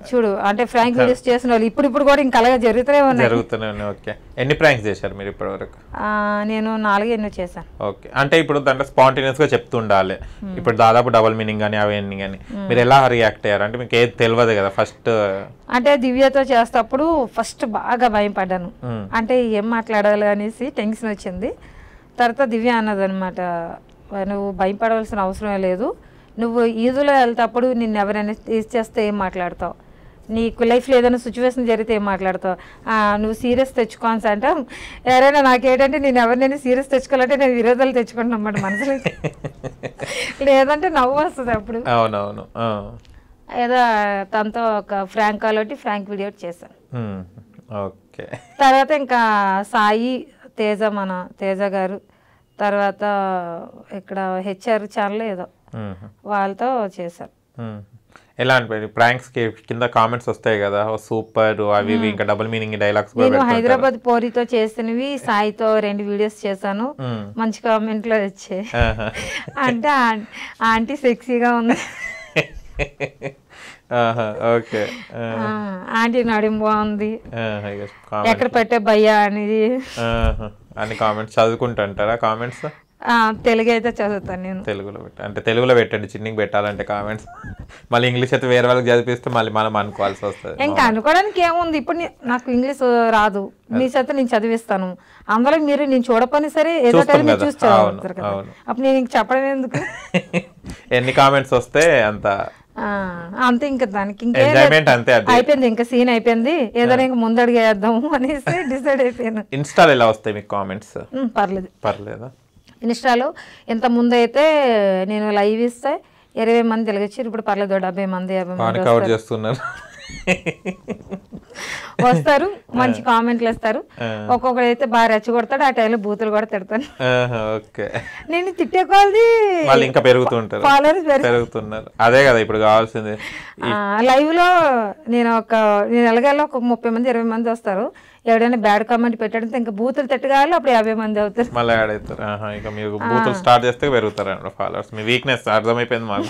చూడు అంటే ఫ్రాంక్ వీడియోస్ చేసిన వాళ్ళు ఇప్పుడు ఇప్పుడు కూడా ఇంకా అలాగే జరుగుతూనే ఉన్నాయి జరుగుతూనే ఉన్నాయి ఓకే ఎన్ని ప్రాంక్స్ చేశారు మీరు ఇప్పటివరకు ఆ, నేను నాలుగు ఎన్నో చేశాను ఓకే అంటే ఇప్పుడు దాంట్లో స్పాంటేనియస్ గా చెప్తుండాలి ఇప్పుడు దాదాపు డబుల్ మీనింగ్ కానీ అవన్నీ కానీ మీరు ఎలా రియాక్ట్ అయ్యారు అంటే మీకు ఏది తెలియదు కదా ఫస్ట్ అంటే దివ్యతో చేసేటప్పుడు ఫస్ట్ బాగా భయపడ్డాను అంటే ఏం మాట్లాడాలి అనేసి టెన్షన్ వచ్చింది తర్వాత దివ్య అన్నదనమాట నువ్వు భయపడవలసిన అవసరం లేదు నువ్వు ఈదులో వెళ్తేప్పుడు నిన్ను ఎవరైనా తీసి చేస్తే ఏం మాట్లాడతావు నీకు లైఫ్లో ఏదైనా సిచ్యువేషన్ జరిగితే ఏం మాట్లాడతావు ఆ, నువ్వు సీరియస్ తెచ్చుకోన్స్ అంటే ఎవరైనా నాకేంటంటే నేను ఎవరినైనా సీరియస్ తెచ్చుకోవాలంటే నేను విరోధాలు తెచ్చుకుంటున్నాను అన్నమాట మనసులో లేదంటే నవ్వు వస్తుంది అప్పుడు అవునవును ఆ. ఏదో తనతో ఒక ఫ్రాంక్ కాల్ ఒకటి ఫ్రాంక్ వీడియో ఒకటి చేశాను ఉమ్. ఓకే తర్వాత ఇంకా సాయి తేజ మన తేజ గారు తర్వాత ఇక్కడ హెచ్ఆర్ ఛానల్ ఏదో ఉమ్. వాళ్ళతో చేశారు ఉమ్. ఎలా అనిపోయింది ప్రాంక్స్ కి కింద కామెంట్స్ వస్తాయి కదా ఓ సూపర్ అవి ఇవి ఇంకా డబుల్ మీనింగ్ డైలాగ్స్ కూడా నేను పెడుతుంటారు. హైదరాబాద్ పోరితో చేసినవి సాయితో రెండు వీడియోస్ చేశాను ఉమ్. మంచి కామెంట్లో వచ్చాయి ఆహా. అంటే ఆ- ఆంటీ సెక్సీగా ఉంది ఆహా, ఓకే ఆ, ఆ, ఆంటీ నడుము బాగుంది ఆహా, ఇక కామెంట్ ఎక్కడ పెట్టే భయ్యా అనేది ఆహా. అన్ని కామెంట్స్ చదువుకుంటుంటారా కామెంట్స్ ఆ, తెలుగు అయితే చదువుతాను నేను తెలుగులో పెట్ట అంటే తెలుగులో పెట్టండి చిన్నికి పెట్టాలంటే కామెంట్స్ మళ్ళీ ఇంగ్లీష్ అయితే వేరే వాళ్ళకి చదివిస్తే మళ్ళీ మనం అనుకోవాల్సి వస్తుంది ఇంకా అనుకోవడానికి ఏముంది ఇప్పుడు నే- నాకు ఇంగ్లీష్ రాదు మీ చేత నేను చదివిస్తాను అందులో మీరు నేను చూడపని సరే ఏదో చూస్తాం టైం మీరు కదా. చూసి చదువుతారు అవును, కదా అవును. అప్పుడు నేను ఇంక చెప్పడం ఎందుకు ఎన్ని కామెంట్స్ వస్తే అంత ఆ, అంతే ఇంకా దానికి ఇంకేం లేదు. ఎంజాయ్మెంట్ అంతే అది అయిపోయింది ఇంకా సీన్ అయిపోయింది ఏదైనా ఇంకా ముందడిగేద్దాము అనేసి డిసైడ్ అయిపోయాను ఇన్స్టాల్ ఎలా వస్తాయి మీకు కామెంట్స్ ఉమ్, పర్లేదు పర్లేదా ఇన్స్టాలో ఇంత ముందు అయితే నేను లైవ్ ఇస్తే ఇరవై మంది వెలగచ్చారు ఇప్పుడు పర్లేదు డెబ్బై మంది యాభై మంది బాగా కవర్ చేస్తున్నారు వస్తారు మంచి కామెంట్లు ఇస్తారు ఒక్కొక్కడు అయితే బాగా రెచ్చగొడతాడు ఆ టైంలో బూతులు కూడా తిడతాను ఆహా, ఓకే నేను తిట్టే కొలది వాళ్ళు ఇంకా పెరుగుతుంటారు ఫాలోవర్స్ పెరుగు పెరుగుతున్నారు అదే కదా ఇప్పుడు కావాల్సింది లైవ్ లో నేను ఒక నేను ఎలాగెలా ఒక ముప్పై మంది ఇరవై మంది వస్తారు ఎవడైనా బ్యాడ్ కామెంట్ పెట్టడంతో ఇంకా బూతులు తిట్టగాలి అప్పుడు యాభై మంది అవుతారు మళ్ళీ యాడ్ అవుతారు ఆహా, ఇక మీరు బూతులు స్టార్ట్ చేస్తే పెరుగుతారు అన్నమాట ఫాలోవర్స్ మీ వీక్నెస్ అర్థమైపోయింది మాకు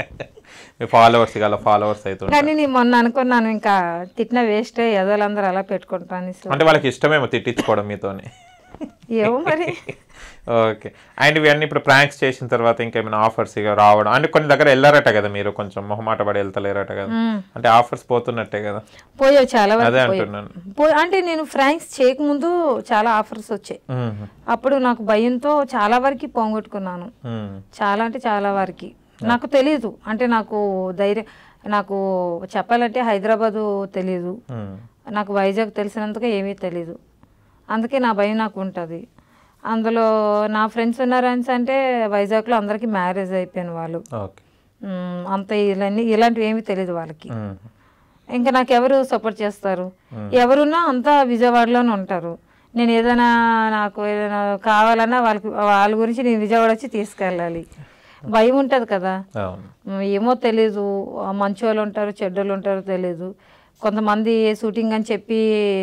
మీ ఫాలోవర్స్ ఇక అలా ఫాలోవర్స్ అవుతుంటారు కానీ నేను మొన్న అనుకున్నాను ఇంకా తిట్టిన వేస్ట్ ఎదోలందరూ అలా పెట్టుకుంటాను అనేసి. అంటే వాళ్ళకి ఇష్టమేమో తిట్టించుకోవడం మీతోని ఏమో మరి ఓకే అండ్ ఇవన్నీ ఇప్పుడు ప్రాంక్స్ చేసిన తర్వాత ఇంకేమైనా ఆఫర్స్ ఇక రావడం అంటే కొన్ని దగ్గర వెళ్ళారట కదా మీరు కొంచెం మొహమాట పడి వెళ్తలేరట కదా అంటే ఆఫర్స్ పోతున్నట్టే కదా పోయావు చాలా అదే వరకు పోయావు. అంటున్నాను పో- అంటే నేను ఫ్రాంక్స్ చేయకముందు చాలా ఆఫర్స్ వచ్చాయి మ్మ్. అప్పుడు నాకు భయంతో చాలా వరకు పోగొట్టుకున్నాను మ్మ్. చాలా అంటే చాలా వరకు నాకు తెలీదు అంటే నాకు ధైర్యం నాకు చెప్పాలంటే హైదరాబాదు తెలీదు మ్మ్. నాకు వైజాగ్ తెలిసినంతగా ఏమీ తెలీదు అందుకే నా భయం నాకు ఉంటుంది అందులో నా ఫ్రెండ్స్ ఉన్నారని అంటే వైజాగ్లో అందరికీ మ్యారేజ్ అయిపోయిన వాళ్ళు ఓకే మ్, అంత ఇలాంటి ఇలాంటివి ఏమీ తెలియదు వాళ్ళకి మ్మ్. ఇంకా నాకు ఎవరు సపోర్ట్ చేస్తారు ఎవరున్నా అంతా విజయవాడలోనే ఉంటారు నేను ఏదైనా నాకు ఏదైనా కావాలన్నా వాళ్ళకి వాళ్ళ గురించి నేను విజయవాడ వచ్చి తీసుకెళ్ళాలి భయం ఉంటుంది కదా అవును మ్, ఏమో తెలీదు ఆ మంచోళ్ళు ఉంటారు చెడ్డోళ్ళు ఉంటారు తెలీదు కొంతమంది షూటింగ్ అని చెప్పి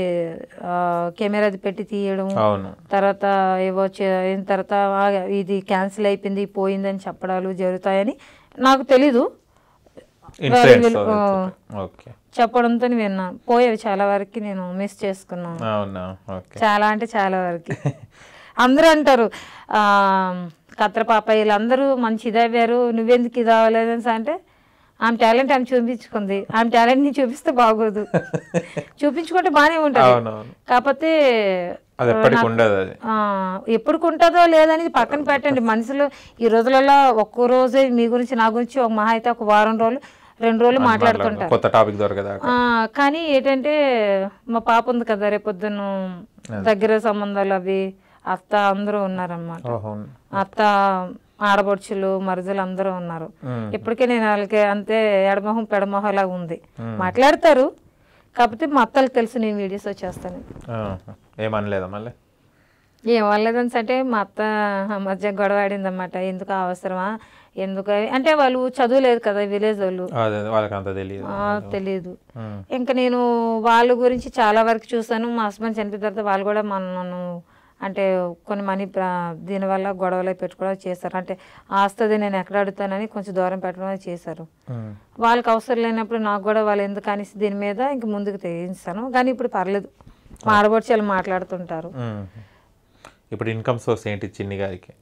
ఆ, కెమెరాది పెట్టి తీయడం అవును తర్వాత ఏవో చే- అయిన తర్వాత "ఆ, ఇది క్యాన్సిల్ అయిపోయింది పోయిందని చెప్పడాలు జరుగుతాయని నాకు తెలీదు ఇన్ఫ్లుయెన్స్ ఓకే చెప్పడంతో విన్నాను పోయేవి చాలా వరకు నేను మిస్ చేసుకున్నాను అవునా ఓకే చాలా అంటే చాలా వరకు అందరూ అంటారు ఆ, కత్ర పాప వీళ్ళందరూ మంచి ఇదయ్యారు నువ్వెందుకు ఇది అవ్వలేదని అంటే ఆమె టాలెంట్ ఆమె చూపించుకుంది ఆమె టాలెంట్ ని చూపిస్తే బాగోదు చూపించుకుంటే బాగానే ఉంటుంది అవునవును కాకపోతే అది ఎప్పటికి ఉండదు అది ఆ, ఎప్పుడు ఉంటుందో లేదనేది పక్కన పెట్టండి మనుషులు ఈ రోజులలో ఒక్కో రోజే మీ గురించి నా గురించి ఒక మహా అయితే ఒక వారం రోజులు రెండు రోజులు మాట్లాడుకుంటారు కొత్త టాపిక్ దొరకదాకా ఆ, కానీ ఏంటంటే మా పాప ఉంది కదా రేపొద్దున దగ్గర సంబంధాలు అవి అత్త అందరూ ఉన్నారన్నమాట ఓహో అత్త ఆడబడుచులు మరుదులు అందరూ ఉన్నారు మ్మ్. ఇప్పటికే నేను వాళ్ళకి అంతే ఎడమొహం పెడమొహం లాగా ఉంది మాట్లాడతారు కాకపోతే మా అత్తలకు తెలుసు నేను వీడియోస్ వచ్చేస్తాను ఆహా. ఏమనలేదా మళ్ళీ ఏం వాళ్ళదని అంటే మా అత్త మధ్య గొడవ ఆడిందన్నమాట ఎందుకు అవసరమా ఎందుకు అవి- అంటే వాళ్ళు చదువులేదు కదా విలేజ్ వాళ్ళు అదే అదే, వాళ్ళకి అంత తెలియదు ఆ, తెలియదు మ్మ్. ఇంకా నేను వాళ్ళ గురించి చాలా వరకు చూసాను మా హస్బెండ్ చనిపోయిన తర్వాత వాళ్ళు కూడా మన నన్ను అంటే కొన్ని మనీ ప్ర- దీనివల్ల గొడవలు పెట్టుకోవడం చేశారు అంటే ఆస్తుంది నేను ఎక్కడ అడుగుతానని కొంచెం దూరం పెట్టడం అనేది చేశారు ఉమ్. వాళ్ళకి అవసరం లేనప్పుడు నాకు కూడా వాళ్ళు ఎందుకు అనేసి దీని మీద ఇంక ముందుకు తెగించాను కానీ ఇప్పుడు పర్లేదు మా ఆడబడుచాలు మాట్లాడుతుంటారు ఉమ్. ఇప్పుడు ఇన్కమ్ సోర్స్ ఏంటి చిన్ని గారికి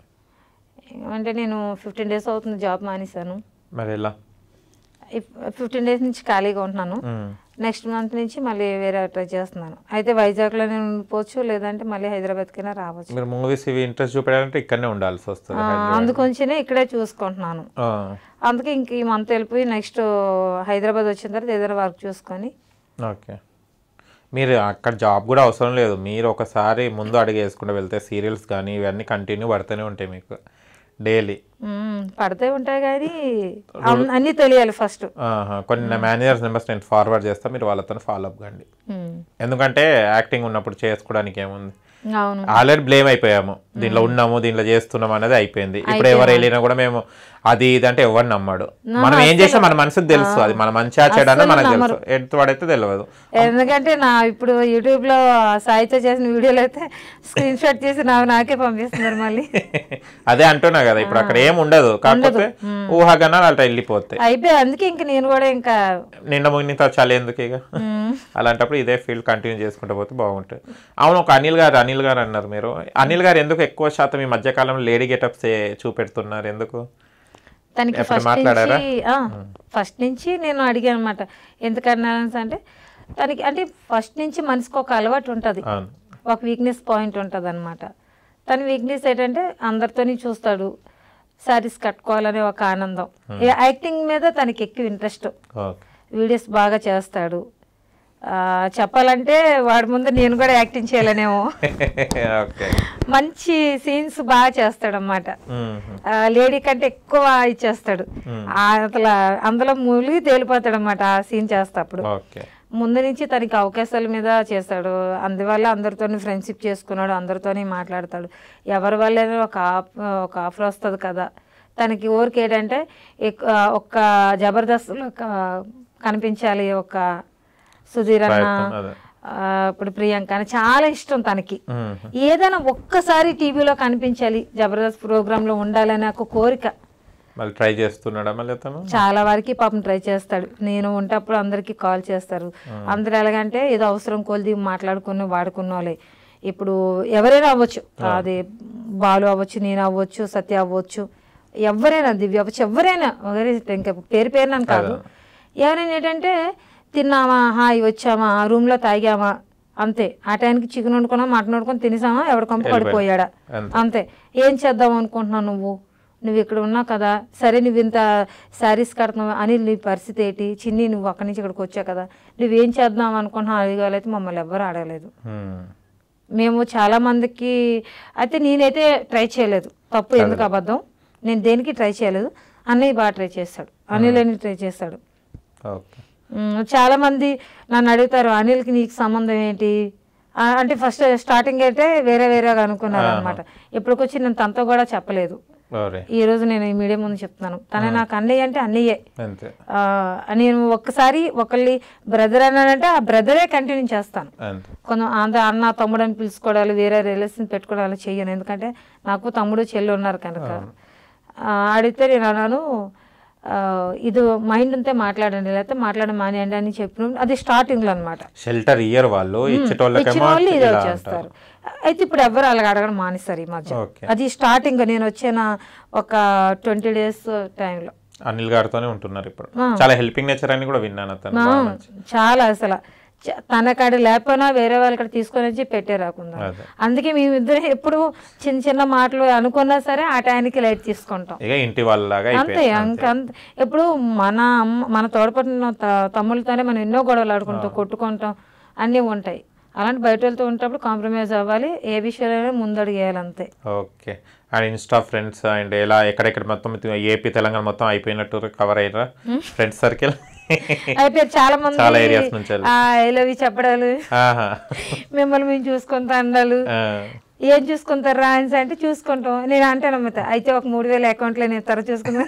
అంటే నేను ఫిఫ్టీన్ డేస్ అవుతుంది జాబ్ మానేశాను మరి ఎలా ఫిఫ్టీన్ డేస్ నుంచి ఖాళీగా ఉంటున్నాను ఉమ్. నెక్స్ట్ మంత్ నుంచి మళ్ళీ వేరే ట్రై చేస్తున్నాను అయితే వైజాగ్లో నేను ఉండిపోవచ్చు లేదంటే మళ్ళీ హైదరాబాద్కైనా రావచ్చు మీరు మూవీస్ ఇవి ఇంట్రెస్ట్ చూపెట్టాలంటే ఇక్కడనే ఉండాల్సి వస్తుంది ఆ, అందుకొంచినే ఇక్కడే చూసుకుంటున్నాను ఆ. అందుకే ఇంక ఈ మంత్ వెళ్ళిపోయి నెక్స్ట్ హైదరాబాద్ వచ్చిన తర్వాత ఏదైనా వర్క్ చూసుకొని ఓకే మీరు అక్కడ జాబ్ కూడా అవసరం లేదు మీరు ఒకసారి ముందు అడుగు వేసుకుంటూ వెళ్తే సీరియల్స్ కానీ ఇవన్నీ కంటిన్యూ పడుతూనే ఉంటాయి మీకు డైలీ మ్మ్, పడితే ఉంటాయి కానీ అన్- అన్నీ తెలియాలి ఫస్ట్ కొన్ని మేనేజర్స్ నెంబర్స్ నేను ఫార్వర్డ్ చేస్తా మీరు వాళ్ళతో ఫాలో అప్ కండి ఎందుకంటే యాక్టింగ్ ఉన్నప్పుడు చేసుకోవడానికి ఏముంది అవును ఆల్రెడీ బ్లేమ్ అయిపోయాము దీంట్లో ఉన్నాము దీంట్లో చేస్తున్నాము అనేది అయిపోయింది ఇప్పుడు ఎవరు వెళ్ళినా కూడా మేము అది ఇది అంటే ఎవరు నమ్మడు మనం ఏం చేసినా మన మనసుకు తెలుసు అది మన మంచిగా చెడని మనకు తెలుసు ఎడుతువాడైతే తెలియదు ఎందుకంటే నా ఇప్పుడు యూట్యూబ్ లో సాయితో చేసిన వీడియోలు అయితే స్క్రీన్ షాట్ చేసి నాకు నాకే పంపిస్తున్నారు మళ్ళీ అదే అంటున్నా కదా ఇప్పుడు అక్కడ ఏం ఉండదు కాకపోతే ఊహాగానాలు అట్లా వెళ్ళిపోతాయి అయిపోయి అందుకే ఇంక నేను కూడా ఇంకా నిండ ముగిన తర్వాత చాలా ఎందుకు ఇక మ్మ్, అలాంటప్పుడు ఇదే ఫీల్డ్ కంటిన్యూ చేసుకుంటూ పోతే బాగుంటుంది అవును ఒక అనిల్ గారు అనిల్ గారు అన్నారు మీరు అనిల్ గారు ఎందుకు ఎక్కువ శాతం ఈ మధ్యకాలంలో లేడీ గెటప్స్ చూపెడుతున్నారు ఎందుకు తనకి ఎప్పుడు ఫస్ట్ మాట్లాడారా? నుంచి ఫస్ట్ నుంచి నేను అడిగాను అనమాట ఎందుకన్నా అంటే తనకి అంటే ఫస్ట్ నుంచి మనిషికి ఒక అలవాటు ఉంటుంది అవును ఒక వీక్నెస్ పాయింట్ ఉంటుంది అనమాట తన వీక్నెస్ ఏంటంటే అందరితోని చూస్తాడు శారీస్ కట్టుకోవాలనే ఒక ఆనందం ఈ యాక్టింగ్ మీద తనకి ఎక్కువ ఇంట్రెస్ట్ ఓకే వీడియోస్ బాగా చేస్తాడు ఆ, చెప్పాలంటే వాడి ముందు నేను కూడా యాక్టింగ్ చేయాలనేమో ఓకే మంచి సీన్స్ బాగా చేస్తాడన్నమాట లేడీ కంటే ఎక్కువ ఇచ్చేస్తాడు ఆ, అసలు అందులో మూలిగి తేలిపోతాడు ఆ సీన్ చేస్తప్పుడు ఓకే ముందు నుంచి తనకి అవకాశాల మీద చేస్తాడు అందువల్ల అందరితో ఫ్రెండ్షిప్ చేసుకున్నాడు అందరితోని మాట్లాడతాడు ఎవరి వల్ల ఒక ఆఫ్ ఒక ఆఫర్ వస్తుంది కదా తనకి ఊరికి ఏంటంటే ఎక్కు- ఒక్క జబర్దస్త్లో ఒక కనిపించాలి ఒక సుధీర్ అన్న ప్రయత్నం, అదే. ఆ, ఇప్పుడు ప్రియాంక అని చాలా ఇష్టం తనకి మ్మ్. ఏదైనా ఒక్కసారి టీవీలో కనిపించాలి జబర్దస్త్ ప్రోగ్రామ్ లో ఉండాలనే ఒక కోరిక మళ్ళీ ట్రై చేస్తున్నాడా మళ్ళీ అతను చాలా వరకు పాపం ట్రై చేస్తాడు నేను ఉంటప్పుడు అందరికి కాల్ చేస్తారు అందరు ఎలాగంటే ఏదో అవసరం కొలిది మాట్లాడుకుని వాడుకున్నోలే ఇప్పుడు ఎవరైనా అవ్వచ్చు అది బాలు అవ్వచ్చు నేను అవ్వచ్చు సత్య అవ్వచ్చు ఎవరైనా దివ్య అవ్వచ్చు ఎవరైనా ఒకరి ఇంకా పేరు పేరునని కాదు ఎవరైనా ఏంటంటే తిన్నామా హాయ్ వచ్చామా రూమ్లో తాగామా అంతే ఆ టైంకి చికెన్ వండుకున్నాం మటన్ వండుకొని తినేసామా ఎవరి కొంప పడిపోయాడా అంతే. అంతే ఏం చేద్దాం అనుకుంటున్నావు నువ్వు నువ్వు ఇక్కడ ఉన్నావు కదా సరే నువ్వు ఇంత శారీస్ కడుతున్నావు అని నీ పరిస్థితి ఏంటి చిన్ని నువ్వు అక్కడి నుంచి ఇక్కడికి వచ్చావు కదా నువ్వేం చేద్దాం అనుకుంటున్నావు అడగాలైతే మమ్మల్ని ఎవ్వరు అడగలేదు మ్మ్. మేము చాలా మందికి అయితే నేనైతే ట్రై చేయలేదు తప్పు ఎందుకు అబద్ధం నేను దేనికి ట్రై చేయలేదు అన్నయ్య బాగా ట్రై చేస్తాడు అనిల్ అని ట్రై చేస్తాడు ఓకే మ్, చాలా మంది నన్ను అడుగుతారు అనిల్కి నీకు సంబంధం ఏంటి ఆ, అంటే ఫస్ట్ స్టార్టింగ్ అయితే వేరే వేరేగా అనుకున్నారు అనమాట ఇప్పటికొచ్చి నేను తనతో కూడా చెప్పలేదు ఓరే ఈ రోజు నేను ఈ మీడియా ముందు చెప్తున్నాను తనే నాకు అన్నయ్య అంటే అన్నయ్యే అంతే ఆ, నేను ఒక్కసారి ఒకళ్ళని బ్రదర్ అన్నానంటే ఆ బ్రదరే కంటిన్యూ చేస్తాను అంతే కొంత అంత అన్న తమ్ముడు అని పిలుచుకోవడాలు వేరే రిలేషన్ పెట్టుకోవడాలు చెయ్యను ఎందుకంటే నాకు తమ్ముడు చెల్లి ఉన్నారు కనుక ఆ, అడిగితే నేను అన్నాను ఆ, ఇది మైండ్ ఉంటే మాట్లాడండి లేకపోతే మాట్లాడ మానేయండి అని చెప్పిన అది స్టార్టింగ్లో అనమాట షెల్టర్ ఇయర్ వాళ్ళు ఇచ్చిన ఇచ్చేటోళ్ళకేమో వాళ్ళు ఇదే ఇలా చేస్తారు అయితే ఇప్పుడు ఎవరు అలాగ అడగడం మానేస్తారు ఈ మధ్య ఓకే అది స్టార్టింగ్ నేను వచ్చిన ఒక ట్వంటీ డేస్ టైంలో అనిల్ గారితోనే ఉంటున్నారు ఇప్పుడు చాలా హెల్పింగ్ నేచర్ అని కూడా విన్నాను అతను బాగా నచ్చి. చాలా అసలు చ- తన కాడ లేకపోయినా వేరే వాళ్ళ కాడ తీసుకొని వచ్చి పెట్టే రాకుండా అదే అందుకే మేమిద్దరం ఎప్పుడు చిన్న చిన్న మాటలు అనుకున్నా సరే ఆ టైంకి లైట్ తీసుకుంటాం ఇక ఇంటి వాళ్ళలాగా అంతే అయిపోయింది ఇంక అంత ఎప్పుడు మన అమ్మ మన తోడపడిన త- తమ్ముళ్ళతోనే మనం ఎన్నో గొడవలు ఆడుకుంటాం కొట్టుకుంటాం అన్నీ ఉంటాయి అలాంటి బయట వెళ్తూ ఉంటప్పుడు కాంప్రమైజ్ అవ్వాలి ఏ విషయాలైనా ముందడుగు వేయాలి అంతే okay and insta friends and ఎలా ఎక్కడెక్కడ మొత్తం ఏపీ తెలంగాణ మొత్తం అయిపోయినట్టు కవర్ అయ్యారా ఫ్రెండ్స్ సర్కిల్ అయితే చాలా మంది చాలా areas నుంచి వెళ్ళి. ఐ లవ్ చెప్పడాలు ఆహా మిమ్మల్ని మేము చూసుకుంటా అండాలు ఆ, ఏం చూసుకుంటారా అని అంటే చూసుకుంటాం నేను అంటే నమ్ముతా అయితే ఒక మూడు వేల అకౌంట్లో నేను తర చూసుకుంటా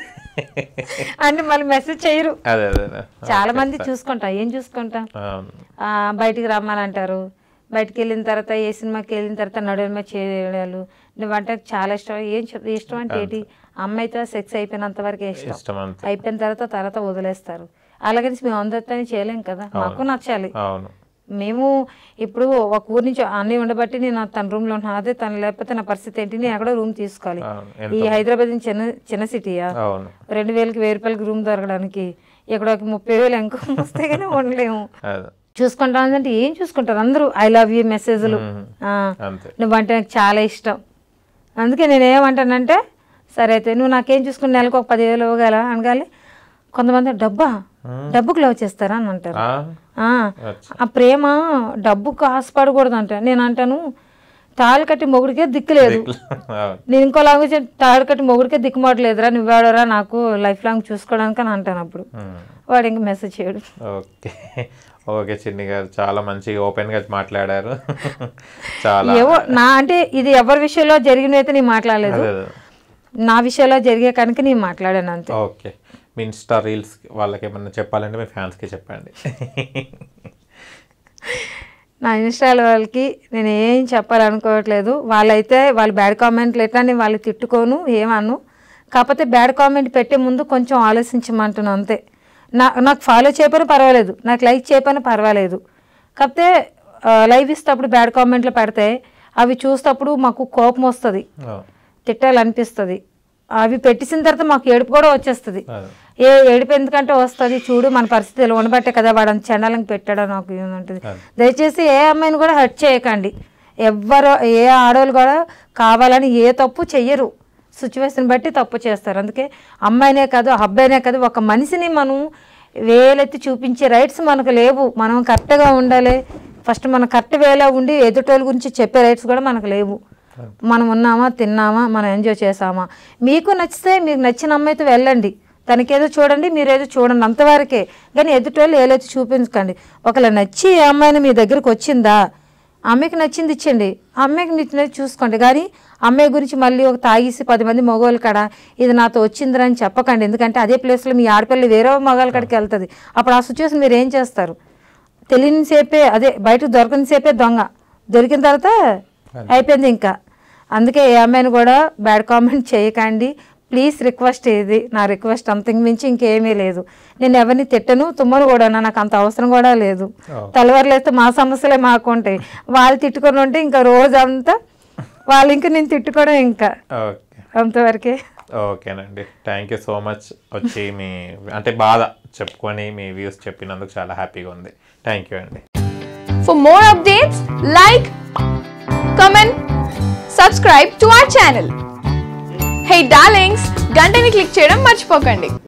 అంటే మళ్ళీ మెసేజ్ చేయరు అదే అదే అదే. చాలా మంది చూసుకుంటా ఏం చూసుకుంటా అవును. ఆ, బయటికి రమ్మాలంటారు బయటికి వెళ్ళిన తర్వాత ఏ సినిమాకి వెళ్ళిన తర్వాత నడుమ చేయడాలు నువ్వంటే చాలా ఇష్టం ఏం చెప్ ఇష్టం అంటే ఏంటి అమ్మాయితో సెక్స్ అయిపోయినంత వరకే ఇష్టం ఇష్టం అంతే అయిపోయిన తర్వాత తర్వాత వదిలేస్తారు అలాగని మేము అందరితో చేయలేం కదా మాకు నచ్చాలి అవును మేము ఇప్పుడు ఒక ఊరి నుంచి అన్నీ ఉండబట్టి నేను తన రూమ్ లో ఉన్నాను అదే తను లేకపోతే నా పరిస్థితి ఏంటి నేను ఎక్కడో రూమ్ తీసుకోవాలి అవును ఈ హైదరాబాద్ నుంచి చిన్న చిన్న సిటీయా అవును రెండు వేలకి వెయ్యి రూపాయలకి రూమ్ దొరకడానికి ఇక్కడ ఒక ముప్పై వేలు ఇంకో వస్తే కానీ ఉండలేము అదే చూసుకుంటాం అంటే ఏం చూసుకుంటారు అందరూ ఐ లవ్ యూ మెసేజ్లు అంతే నువ్వంటే నాకు చాలా ఇష్టం అందుకే నేను ఏమంటానంటే సరే అయితే నువ్వు నాకేం చూసుకుని నెలకు ఒక పదివేలు ఇవ్వగల అనగాలి కొంతమంది డబ్బా డబ్బుకు లవ్ చేస్తారా అని అంటారు ఆ? ఆ, అచ్చా. ఆ ప్రేమ డబ్బుకు ఆశపడకూడదు అంట నేను అంటాను తాళి కట్టి మొగుడికే దిక్కు లేదు అవును నేను ఇంకో లాంగ్వేజ్ తాళి కట్టి మొగుడికే దిక్కుమాటలేదురా నువ్వాడరా నాకు లైఫ్ లాంగ్ చూసుకోవడానికి అని అంటాను అప్పుడు ఉమ్. వాడు ఇంక మెసేజ్ చేయడు ఓకే ఓకే చిన్ని గారు చాలా మంచిగా ఓపెన్ గా మాట్లాడారు చాలా ఏవో నా అంటే ఇది ఎవరి విషయంలో జరిగినైతే నేను మాట్లాడలేదు అదే, అదే. నా విషయంలో జరిగే కనుక నేను మాట్లాడాను అంతే ఓకే మీ ఇన్స్టా రీల్స్ వాళ్ళకి ఏమన్నా చెప్పాలంటే మీ ఫ్యాన్స్కి చెప్పండి నా ఇన్స్టాల్ వాళ్ళకి నేను ఏం చెప్పాలనుకోవట్లేదు వాళ్ళైతే వాళ్ళు బ్యాడ్ కామెంట్లు ఎట్లా నేను వాళ్ళు తిట్టుకోను ఏమను కాకపోతే బ్యాడ్ కామెంట్ పెట్టే ముందు కొంచెం ఆలోచించమంటున్నాను అంతే నా నాకు ఫాలో చేయకపోయినా పర్వాలేదు నాకు లైక్ చేయకపోయినా పర్వాలేదు కాకపోతే లైవ్ ఇస్తేప్పుడు బ్యాడ్ కామెంట్లు పెడితే అవి చూసేటప్పుడు మాకు కోపం వస్తుంది అవును. తిట్టాలనిపిస్తుంది అవి పెట్టేసిన తర్వాత మాకు ఏడుపు కూడా వచ్చేస్తుంది అదే. ఏ ఏడుపు ఎందుకంటే వస్తుంది చూడు మన పరిస్థితి ఇలా ఉండబట్టే కదా వాడు అంత చండాలంగా పెట్టాడో నాకు ఏమంటుంది దయచేసి ఏ అమ్మాయిని కూడా హర్ట్ చేయకండి ఎవ్వరు ఏ ఆడవాళ్ళు కూడా కావాలని ఏ తప్పు చెయ్యరు సిచ్యువేషన్ బట్టి తప్పు చేస్తారు అందుకే అమ్మాయినే కాదు అబ్బాయినే కాదు ఒక మనిషిని మనం వేలెత్తి చూపించే రైట్స్ మనకు లేవు మనం కరెక్ట్గా ఉండాలి ఫస్ట్ మనం కరెక్ట్ వేలో ఉండి ఎదుటోళ్ళ గురించి చెప్పే రైట్స్ కూడా మనకు లేవు మనం ఉన్నామా తిన్నామా మనం ఎంజాయ్ చేసామా మీకు నచ్చితే మీకు నచ్చిన అమ్మాయితో వెళ్ళండి తనకేదో చూడండి మీరేదో చూడండి అంతవరకే కానీ ఎదుటోళ్ళు ఏలైతే చూపించకండి ఒకవేళ నచ్చి ఏ అమ్మాయిని మీ దగ్గరకు వచ్చిందా అమ్మాయికి నచ్చింది ఇచ్చండి అమ్మాయికి నచ్చినది చూసుకోండి కానీ అమ్మాయి గురించి మళ్ళీ ఒక తాగేసి పది మంది మగవాళ్ళు కాడ ఇది నాతో వచ్చిందిరా అని చెప్పకండి ఎందుకంటే అదే ప్లేస్లో మీ ఆడపిల్ల వేరే మగవాళ్ళ కాడికి వెళ్తుంది అప్పుడు ఆ సిచ్యువేషన్ మీరు ఏం చేస్తారు తెలియని సేపే అదే బయటకు దొరకని సేపే దొంగ దొరికిన తర్వాత అయిపోయింది ఇంకా అందుకే ఏ అమ్మాయిని కూడా బ్యాడ్ కామెంట్ చేయకండి ప్లీజ్ రిక్వెస్ట్ ఇది నా రిక్వెస్ట్ అంతకు మించి ఇంకేమీ లేదు నేను ఎవరిని తిట్టను తుమ్మను కూడా నాకు అంత అవసరం కూడా లేదు తెల్లవారులు అయితే మా సమస్యలే మాకు ఉంటాయి వాళ్ళు తిట్టుకొని ఉంటే ఇంకా రోజంతా వాళ్ళు ఇంకా నేను తిట్టుకోవడం ఇంకా ఓకే అంతవరకే ఓకేనండి థ్యాంక్ యూ సో మచ్ వచ్చి మీ అంటే బాధ చెప్పుకొని మీ వ్యూస్ చెప్పినందుకు చాలా హ్యాపీగా ఉంది థ్యాంక్ యూ అండి For more updates, like, comment, subscribe to our channel. Hey darlings, గంటని click చేయడం మర్చిపోకండి